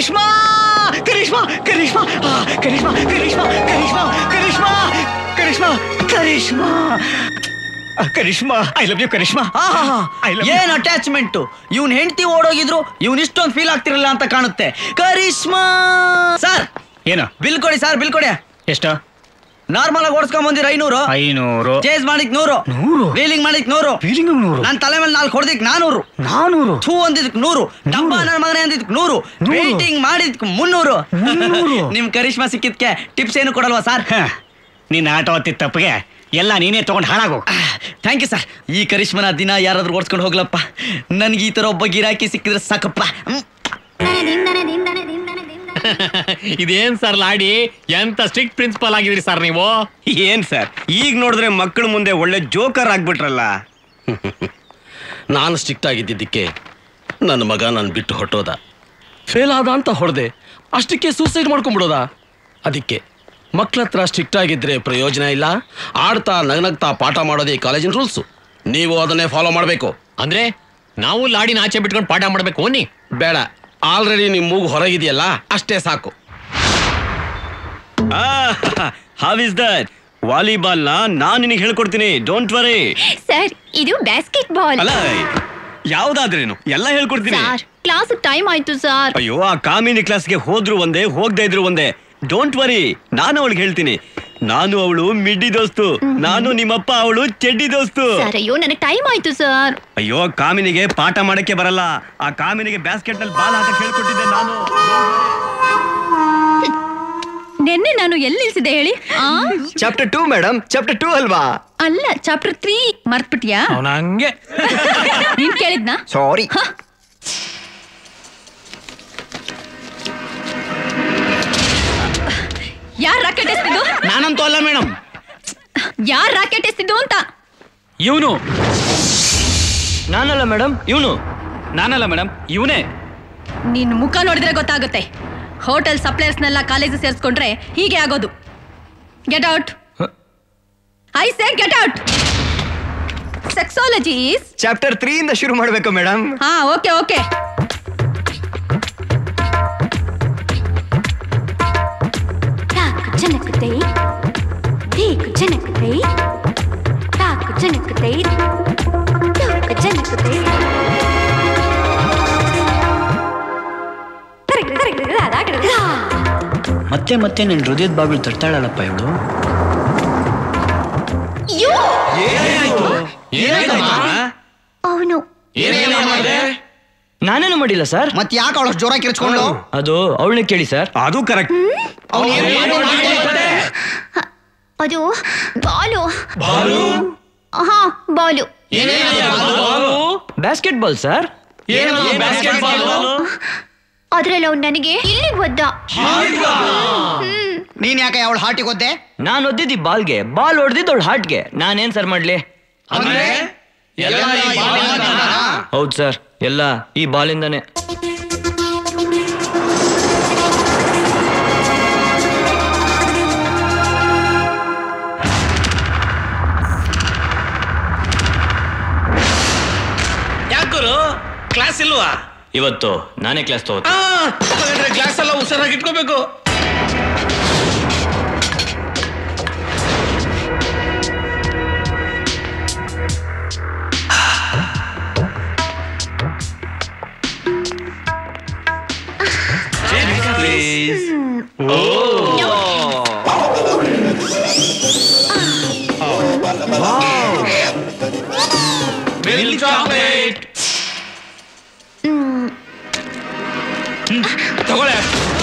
ಕರಿಷ್ಮಾ ಕರಿಷ್ಮಾ ಕರಿಷ್ಮಾ ಆ, ಕರಿಷ್ಮಾ ಕರಿಷ್ಮಾ ಕರಿಷ್ಮಾ ಕರಿಷ್ಮಾ ಕರಿಷ್ಮಾ ಕರಿಷ್ಮಾ ಆ, Karishma I love you Karishma I love you. ಏನ್ ಅಟ್ಯಾಚ್ಮೆಂಟ್ ಇವ್ನ್ ಹೆಂಡತಿ ಓಡೋಗಿದ್ರು ಇವ್ನ್ ಇಷ್ಟೊಂದು ಫೀಲ್ ಆಗ್ತಿರಲಿಲ್ಲ ಅಂತ ಕಾಣುತ್ತೆ ಕರಿಷ್ಮಾ ಸರ್ ಏನು ಬಿಲ್ ಕೊಡಿ ಸರ್ ಬಿಲ್ ಕೊಡಿ ಎಷ್ಟು ನಾರ್ಮಲ್ ಆಗಿ ಓಡಿಸ್ಕೊಂಡ್ ಬಂದಿರ ಐನೂರು ಐನೂರು ಚೇಸ್ ಮಾಡಿಕ್ ನೂರು ನೂರು? ವೀಲಿಂಗ್ ಮಾಡಿಕ್ ನೂರು ಬೀರಿಂಗ್ ನೂರು ನನ್ ತಲೆ ಮೇಲೆ ನಾಲ್ಕು ಹೊಡೆದಿಕ್ ನಾನೂರು ನಾನೂರು ಥೂ ಅಂದಿದ್ಕ್ ನೂರು ಡಬ್ಬ ನನ್ನ ಮಗನೇ ಅಂದಿದ್ಕ್ ನೂರು ನೂರು. ವೇಟಿಂಗ್ ಮಾಡಿದ್ಕ್ ಮುನ್ನೂರು ಮುನ್ನೂರು. ನಿಮ್ ಕರಿಷ್ಮಾ ಸಿಕ್ಕಿದ್ಕೆ ಟಿಪ್ಸ್ ಏನು ಕೊಡಲ್ವಾ ಸರ್ ಹ, ನಿನ್ನ ಆಟ ಹೊತ್ತಿದ ತಪ್ಪಿಗೆ ಎಲ್ಲ ನೀನೇ ತಗೊಂಡು ಹಾಳಾಗು ಥ್ಯಾಂಕ್ ಯು ಸರ್ ಈ ಕರಿಷ್ಮನ ದಿನ ಯಾರಾದ್ರೂ ಓಡಿಸ್ಕೊಂಡು ಹೋಗ್ಲಪ್ಪ ನನ್ಗೆ ಈ ತರ ಒಬ್ಬ ಗಿರಾಕಿ ಸಿಕ್ಕಿದ್ರೆ ಸಾಕಪ್ಪ ಹ್ಮ್. ಇದೇನ್ ಸರ್ ಲಾಡಿ ಎಂತ ಸ್ಟ್ರಿಕ್ಟ್ ಪ್ರಿನ್ಸಿಪಲ್ ಆಗಿದ್ರಿ ಸರ್ ನೀವು ಏನ್ ಸರ್ ಈಗ ನೋಡಿದ್ರೆ ಮಕ್ಕಳ ಮುಂದೆ ಒಳ್ಳೆ ಜೋಕರ್ ಆಗ್ಬಿಟ್ರಲ್ಲ ನಾನು ಸ್ಟ್ರಿಕ್ಟ್ ಆಗಿದ್ದಿದ್ದಕ್ಕೆ ನನ್ನ ಮಗ ನಾನು ಬಿಟ್ಟು ಹೊಟ್ಟೋದ ಫೇಲ್ ಆದ ಅಂತ ಹೊಡೆದೆ ಅಷ್ಟಕ್ಕೆ ಸೂಸೈಡ್ ಮಾಡ್ಕೊಂಡ್ಬಿಡೋದ ಅದಕ್ಕೆ ಮಕ್ಳ ಹತ್ರ ಸ್ಟ್ರಿಕ್ಟ್ ಆಗಿದ್ರೆ ಪ್ರಯೋಜನ ಇಲ್ಲ ಆಡ್ತಾ ನಗನಗ್ತಾ ಪಾಠ ಮಾಡೋದೇ ಕಾಲೇಜಿನ ರೂಲ್ಸು ನೀವು ಅದನ್ನೇ ಫಾಲೋ ಮಾಡಬೇಕು ಅಂದ್ರೆ ನಾವು ಲಾಡಿನ ಆಚೆ ಬಿಟ್ಕೊಂಡು ಪಾಠ ಮಾಡ್ಬೇಕು ಅನ್ನಿ ಬೇಡ ಆಲ್ರೆಡಿ ನಿಮ್ಮ ಮೂಗು ಹೊರಗಿದೆಯಲ್ಲ ಅಷ್ಟೇ ಸಾಕು ಹೌ ಇಸ್ ದಟ್ ವಾಲಿಬಾಲ್ ನ ನಾನ್ ನಿನಗೆ ಹೇಳ್ಕೊಡ್ತೀನಿ ಡೋಂಟ್ ವರಿ ಸರ್ ಇದು ಬ್ಯಾಸ್ಕೆಟ್ ಬಾಲ್ ಅಲ್ಲ ಯಾವ್ದಾದ್ರೇನು ಎಲ್ಲ ಹೇಳ್ಕೊಡ್ತೀನಿ ಸರ್ ಕ್ಲಾಸ್ ಟೈಮ್ ಆಯ್ತು ಸರ್ ಅಯ್ಯೋ ಆ ಕಾಮಿನಿ ಕ್ಲಾಸ್ಗೆ ಹೋದ್ರು ಒಂದೇ ಹೋಗದೆ ಇದ್ರು ಒಂದೇ ಡೋಂಟ್ ವರಿ ನಾನು ಅವಳಿಗೆ ಹೇಳ್ತೀನಿ ನಾನು ಅವಳು ಮಿಡ್ಡಿ ದೋಸ್ತು ನಾನು ನಿಮ್ಮಪ್ಪ ಅವಳು ಚೆಡ್ಡಿ ದೋಸ್ತು ಸರ್ ಅಯ್ಯೋ ನನಗೆ ಟೈಮ್ ಆಯ್ತು ಸರ್ ಅಯ್ಯೋ ಕಾಮಿನಿಗೆ ಪಾಠ ಮಾಡಕ್ಕೆ ಬರಲ್ಲ ಆ ಕಾಮಿನಿಗೆ ಬ್ಯಾಸ್ಕೆಟ್ ನಲ್ಲಿ ಬಾಲ್ ಹಾಕಕ್ ಹೇಳ್ಕೊಟ್ಟಿದ್ದೆ ನಾನು ನಿನ್ನೆ ನಾನು ಎಲ್ಲಿ ನಿಲ್ಸಿದೆ ಹೇಳಿ ಆ chapter two madam chapter two ಅಲ್ವಾ ಅಲ್ಲ ಚಾಪ್ಟರ್ ತ್ರೀ ಮರ್ತ್ಬಿಟ್ಯಾ ಹಂಗೆ ನೀನ್ ಕೇಳಿದ್ನಾ ಸಾರಿ ಯಾರ್ ರಾಕೆಟ್ ಎಸ್ತಿದ್ದು ನಾನಂತೂ ಅಲ್ಲ ಮೇಡಮ್ ಯಾರ್ ರಾಕೆಟ್ ಎಸ್ತಿದ್ದು ಅಂತ ಇವನು ನಾನಲ್ಲ ಮೇಡಮ್ ಇವನು ನಾನಲ್ಲ ಮೇಡಮ್ ಇವನೇ ನಿನ್ ಮುಖ ನೋಡಿದ್ರೆ ಗೊತ್ತಾಗುತ್ತೆ ಹೋಟೆಲ್ ಸಪ್ಲೈಯರ್ಸ್ನೆಲ್ಲ ಕಾಲೇಜ್ ಸೇರಿಸ್ಕೊಂಡ್ರೆ ಹೀಗೆ ಆಗೋದು get out I say get out sexology is chapter three ಇಂದ ಶುರು ಮಾಡಬೇಕು ಮೇಡಮ್ ಹಾ ಓಕೆ ಓಕೆ ತಾಕು ಜನಕುತೈ ಧೀಕು ಜನಕುತೈ ತಾಕು ಜನಕುತೈ ತೂಕು ಜನಕುತೈ ಮತ್ತೆ ಮತ್ತೆ ನಿನ್ ಹೃದಯದ ಬಾಗಿಲು ತಟ್ತಾಳಲ್ಲಪ್ಪ ಇವಳು ಅವನು ನಾನೇನು ಮಾಡಿಲ್ಲ ಸರ್ ಮತ್ತೆ ಯಾಕೆ ಅವಳು ಜೋರ ಕಿರ್ಚ್ಕೊಂಡು ಅದು ಅವಳನ್ನ ಕೇಳಿ ಸರ್ ಅದು ಕರೆಕ್ಟ್ ಅದು ಬಾಲು ಹಾ ಬಾಲು ಬ್ಯಾಸ್ಕೆಟ್ ಬಾಲ್ ಸರ್ ಅದ್ರಲ್ಲಿ ಅವ್ನು ನನಗೆ ಇಲ್ಲಿಗೆ ಒದ್ದ ನೀನ್ ಯಾಕೆ ಅವಳು ಹಾಟಿಗೆ ಹೋದೆ ನಾನು ಒದ್ದಿದ್ದಿ ಬಾಲ್ಗೆ ಬಾಲ್ ಹೊಡೆದಿದ್ದು ಅವಳು ಹಾರ್ಟ್ಗೆ ನಾನೇನ್ ಸರ್ ಮಾಡ್ಲಿ ಹೌದು ಸರ್ ಎಲ್ಲ ಈ ಬಾಲಿಂದಾನೆ ಯಾಕರು ಕ್ಲಾಸ್ ಇಲ್ವಾ ಇವತ್ತು ನಾನೇ ಕ್ಲಾಸ್ ತಗೋ ಕ್ಲಾಸ್ ಎಲ್ಲ ಹುಷಾರಾಗಿ ಇಟ್ಕೋಬೇಕು ತಗೊಳ್ಳೆ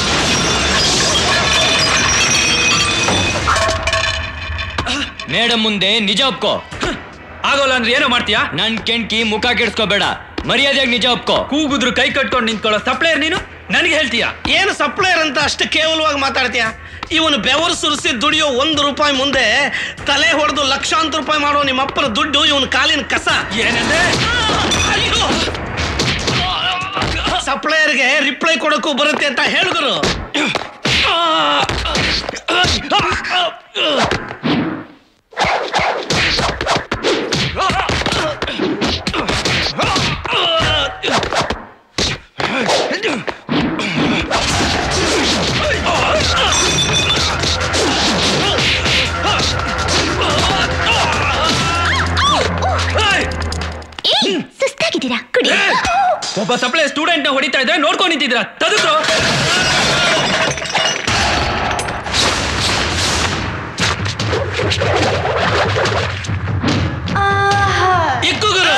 ಮೇಡಮ್ ಮುಂದೆ ನಿಜ ಒಪ್ಕೋ ಆಗೋಲ್ಲ ಅಂದ್ರೆ ಏನೋ ಮಾಡ್ತೀಯಾ ನನ್ ಕೆಣ್ಕಿ ಮುಖ ಕೆಡ್ಸ್ಕೋಬೇಡ ಮರ್ಯಾದೆಯಾಗಿ ನಿಜ ಒಪ್ಕೋ ಕೂಗುದ್ರು ಕೈ ಕಟ್ಕೊಂಡು ನಿಂತ್ಕೊಳ್ಳೋ ಸಪ್ಲೈಯರ್ ನೀನು ನನಗೆ ಹೇಳ್ತೀಯಾ ಏನು ಸಪ್ಲೈಯರ್ ಅಂತ ಅಷ್ಟು ಕೇವಲವಾಗಿ ಮಾತಾಡ್ತೀಯ ಇವನು ಬೆವರು ಸುರಿಸಿ ದುಡಿಯೋ ಒಂದು ರೂಪಾಯಿ ಮುಂದೆ ತಲೆ ಹೊಡೆದು ಲಕ್ಷಾಂತರ ರೂಪಾಯಿ ಮಾಡೋ ನಿಮ್ಮ ಅಪ್ಪನ ದುಡ್ಡು ಇವನ ಕಾಲಿನ ಕಸ ಏನಂದ್ರೆ ಸಪ್ಲೈಯರ್ಗೆ ರಿಪ್ಲೈ ಕೊಡಕ್ಕೂ ಬರುತ್ತೆ ಅಂತ ಹೇಳಿದ್ರು ಜೋರಾಗಿದ್ದೀರಾ ಕುಡಿ ಒಬ್ಬ ಸಪ್ಲೈ ಸ್ಟೂಡೆಂಟ್ ನ ಹೊಡಿತಾ ಇದ್ರೆ ನೋಡ್ಕೊಂಡು ನಿಂತಿದ್ದೀರಾ ತದುಕ್ರು ಇಕ್ಕು ಗುರು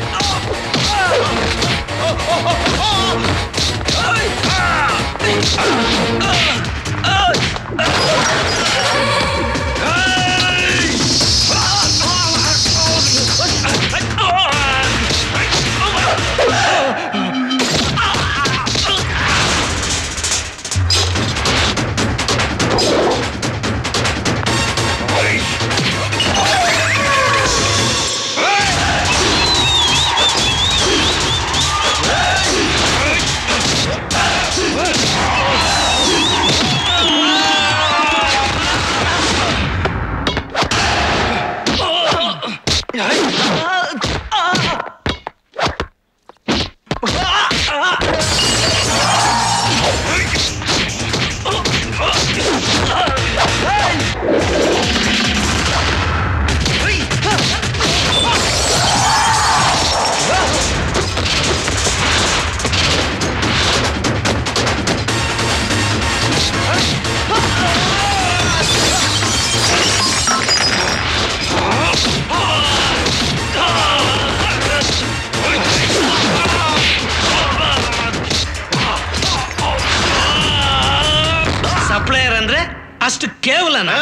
ಸಪ್ಲೈಯರ್ ಅಂದ್ರೆ ಅಷ್ಟು ಕೇವಲನ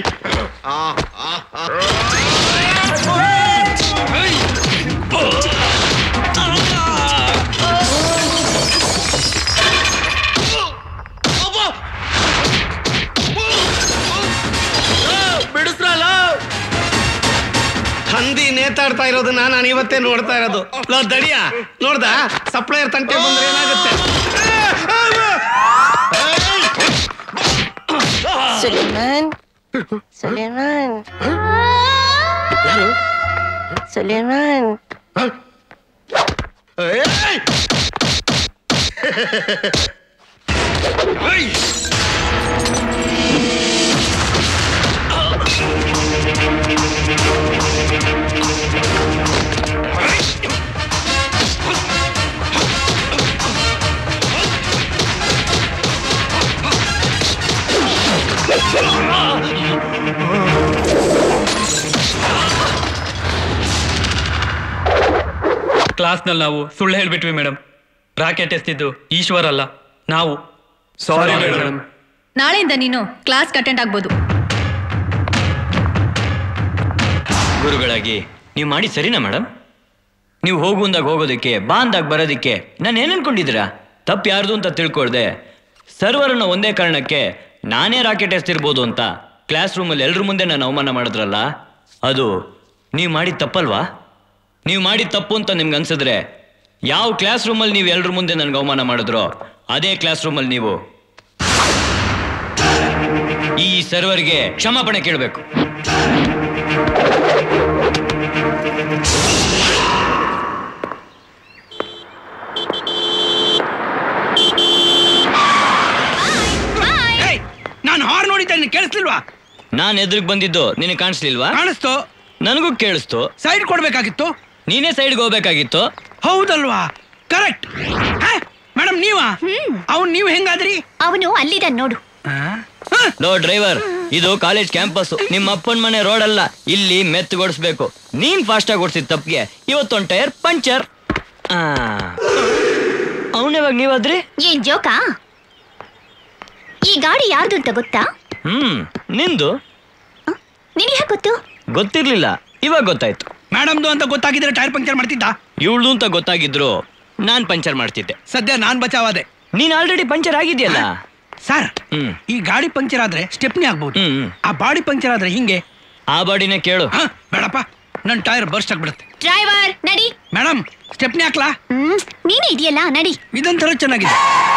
ಬಿಡಿಸ್ರಲ್ಲ ಹಂದಿ ನೇತಾಡ್ತಾ ಇರೋದನ್ನ ನಾನು ಇವತ್ತೇ ನೋಡ್ತಾ ಇರೋದು ಲೋ ದಡಿಯ ನೋಡ್ದ ಸಪ್ಲೈಯರ್ ತಂಟೆ ಬಂದ್ರೆ ಏನಾಗುತ್ತೆ ಸುಲೇಮಾನ್ ಸುಲೇಮಾನ್ ಯಾರು ಸುಲೇಮಾನ್ ಕ್ಲಾಸ್ನಲ್ಲಿ ನಾವು ಸುಳ್ಳು ಹೇಳ್ಬಿಟ್ವಿ ಮೇಡಮ್ ರಾಕೆಟ್ ಎಸ್ತಿದ್ದು ಈಶ್ವರ್ ಅಲ್ಲ ನಾವು ಸಾರಿ ಮೇಡಮ್ ನಾಳೆಯಿಂದ ನೀನು ಕ್ಲಾಸ್ ಅಟೆಂಡ್ ಆಗ್ಬೋದು ಗುರುಗಳಾಗಿ ನೀವು ಮಾಡಿ ಸರಿನಾ ಮೇಡಮ್ ನೀವು ಹೋಗು ಅಂದಾಗ ಹೋಗೋದಕ್ಕೆ ಬಾ ಅಂದಾಗ ಬರೋದಕ್ಕೆ ನಾನು ಏನು ಅನ್ಕೊಂಡಿದ್ದೀರಾ ತಪ್ಪು ಯಾರ್ದು ಅಂತ ತಿಳ್ಕೊಳ್ದೆ ಸರ್ವರನ್ನ ಒಂದೇ ಕಾರಣಕ್ಕೆ ನಾನೇ ರಾಕೆಟ್ ಎಸ್ತಿರ್ಬೋದು ಅಂತ ಕ್ಲಾಸ್ ರೂಮಲ್ಲಿ ಎಲ್ರ ಮುಂದೆ ನಾನು ಅವಮಾನ ಮಾಡಿದ್ರಲ್ಲ ಅದು ನೀವು ಮಾಡಿದ ತಪ್ಪಲ್ವಾ ನೀವು ಮಾಡಿದ ತಪ್ಪು ಅಂತ ನಿಮ್ಗೆ ಅನ್ಸಿದ್ರೆ ಯಾವ ಕ್ಲಾಸ್ ರೂಮಲ್ಲಿ ನೀವು ಎಲ್ರ ಮುಂದೆ ನನಗೆ ಅವಮಾನ ಮಾಡಿದ್ರೋ ಅದೇ ಕ್ಲಾಸ್ ರೂಮಲ್ಲಿ ನೀವು ಈ ಸರ್ವರ್ಗೆ ಕ್ಷಮಾಪಣೆ ಕೇಳಬೇಕು ನಾನು ಹಾರ್ ನೋಡಿದ್ದೆ ನಿನ್ ಕೇಳಿಸ್ಲಿಲ್ವಾ ನಾನು ಎದುರಿಗೆ ಬಂದಿದ್ದು ನಿನಗೆ ಕಾಣಿಸ್ಲಿಲ್ವಾ ಕಾಣಿಸ್ತು ನನಗೂ ಕೇಳಿಸ್ತು ಸೈಡ್ ಕೊಡ್ಬೇಕಾಗಿತ್ತು ನೀನೇ ಸೈಡ್ಗೆ ಹೋಗ್ಬೇಕಾಗಿತ್ತು ಹೌದಲ್ವಾ ಕರೆಕ್ಟ್ ಮೇಡಮ್ ನೀವಾ ಅವ್ನ್ ನೀವು ಹೆಂಗಾದ್ರಿ ಅವನು ಅಲ್ಲಿದ್ದಾನೆ ನೋಡು ಲೋ ಡ್ರೈವರ್ ಇದು ಕಾಲೇಜ್ ಕ್ಯಾಂಪಸ್ ನಿಮ್ಮ ಅಪ್ಪನ ಮನೆ ರೋಡ್ ಅಲ್ಲ ಇಲ್ಲಿ ಮೆತ್ತಗೊಡಿಸ್ಬೇಕು ನೀನ್ ಫಾಸ್ಟ್ ಆಗಿ ಓಡಿಸಿದ ತಪ್ಪಿಗೆ ಇವತ್ತೊಂದ್ ಟೈರ್ ಪಂಚರ್ ಅವನಿವಾಗ ನೀವಾದ್ರಿ ಏನ್ ಜೋಕಾ ಈ ಗಾಡಿ ಯಾರ್ದು ಅಂತ ಗೊತ್ತಾ ಹ್ಮ್ ನಿಂದು ನಿನಗೆ ಯಾಕೆ ಗೊತ್ತು ಗೊತ್ತಿರ್ಲಿಲ್ಲ ಇವಾಗ ಗೊತ್ತಾಯ್ತು ಮೇಡಮ್ದು ಅಂತ ಗೊತ್ತಾಗಿದ್ರೆ ಟೈರ್ ಪಂಕ್ಚರ್ ಮಾಡ್ತಿದ್ದ ಇವಳು ಅಂತ ಗೊತ್ತಾಗಿದ್ರು ನಾನ್ ಪಂಚರ್ ಮಾಡ್ತಿದ್ದೆ ಸದ್ಯ ನಾನ್ ಬಚಾವಾದೆ ನೀನ್ ಆಲ್ರೆಡಿ ಪಂಚರ್ ಆಗಿದ್ಯಲ್ಲ ಸರ್ ಹ್ಮ್ ಈ ಗಾಡಿ ಪಂಕ್ಚರ್ ಆದ್ರೆ ಸ್ಟೆಪ್ನಿ ಆಗ್ಬೋದು ಹ್ಮ್, ಹ್ಮ್. ಆ ಬಾಡಿ ಪಂಕ್ಚರ್ ಆದ್ರೆ ಹಿಂಗೆ ಆ ಬಾಡಿನ ಕೇಳು ಹ, ಬೇಡಪ್ಪ ನನ್ ಟೈರ್ ಬರ್ಸ್ಟ್ ಆಗ್ಬಿಡುತ್ತೆ ಡ್ರೈವರ್ ನಡಿ ಮೇಡಮ್ ಸ್ಟೆಪ್ನಿ ಹಾಕ್ಲಾ ಹ್ಮ್ ನೀನೇ ಇದೆಯಲ್ಲ ನಡಿ ಇದೊಂಥರ ಚೆನ್ನಾಗಿದೆ